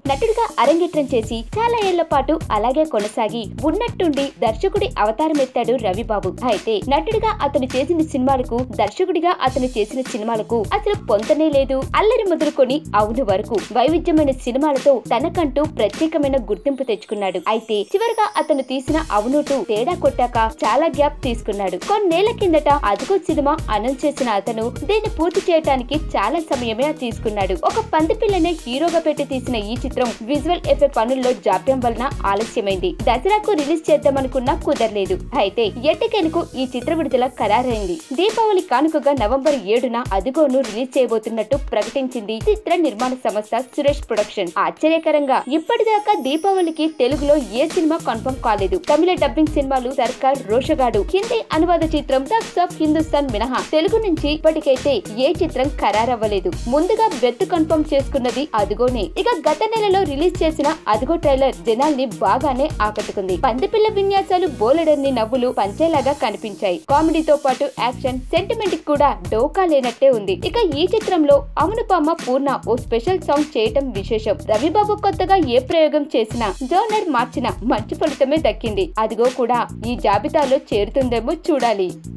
నటుడిగా అరంగేట్రం చేసి చాలా ఏళ్ల పాటు అలాగే కొనసాగి ఉన్నట్టుండి దర్శకుడి అవతారం ఎత్తాడు రవిబాబు అయితే నటుడిగా అతను చేసిన సినిమాలకు దర్శకుడిగా అతను చేసిన సినిమాలకు అసలు పొంతనే లేదు అల్లరి మొదలుకొని అవును వరకు వైవిధ్యమైన సినిమాలతో తనకంటూ ప్రత్యేకమైన గుర్తింపు తెచ్చుకున్నాడు అయితే చివరిగా అతను తీసిన అవునుటు తేడా కొట్టాక చాలా గ్యాప్ తీసుకున్నాడు కొన్నేళ్ల కిందట అదుగో సినిమా అనౌన్స్ చేసిన అతను దీన్ని పూర్తి చేయడానికి చాలా సమయమే తీసుకున్నాడు ఒక పంది పిల్లనే హీరోగా పెట్టి తీసిన ఈ చిత్రం విజువల్ ఎఫెక్ట్ పనుల్లో జాప్యం వలన ఆలస్యమైంది దసరాకు రిలీజ్ చేద్దామనుకున్నా కుదరలేదు అయితే ఎట్టకెనుకు ఈ చిత్ర విడుదల ఖరారైంది దీపావళి కానుకగా నవంబర్ ఏడున అదిగోను రిలీజ్ చేయబోతున్నట్టు ప్రకటించింది చిత్ర నిర్మాణ సంస్థ సురేష్ ప్రొడక్షన్ ఆశ్చర్యకరంగా ఇప్పటిదాకా దీపావళికి తెలుగులో ఏ సినిమా కన్ఫర్మ్ కాలేదు తమిళ డబ్బింగ్ సినిమాలు సర్కార్ రోషగాడు హిందీ అనువాద చిత్రం టక్స్ ఆఫ్ హిందుస్థాన్ మినహా తెలుగు నుంచి ఇప్పటికైతే ఏ చిత్రం ఖరారవ్వలేదు ముందుగా బెర్త్ కన్ఫర్మ్ చేసుకున్నది అదిగోనే ఇక గత నెలలో రిలీజ్ చేసిన అదిగో ట్రైలర్ జనాల్ని బాగానే ఆకట్టుకుంది పందిపిల్ల విన్యాసాలు బోలెడన్ని నవ్వులు పంచేలాగా కనిపించాయి కామెడీతో పాటు యాక్షన్ సెంటిమెంట్ కి కూడా డోకా లేనట్టే ఉంది ఇక ఈ చిత్రంలో అవును బామ్మ పూర్ణ ఓ స్పెషల్ సాంగ్ చేయటం విశేషం రవిబాబు కొత్తగా ఏ ప్రయోగం చేసినా జోనర్ మార్చిన మంచి ఫలితమే దక్కింది అదిగో కూడా ఈ జాబితాలో చేరుతుందేమో చూడాలి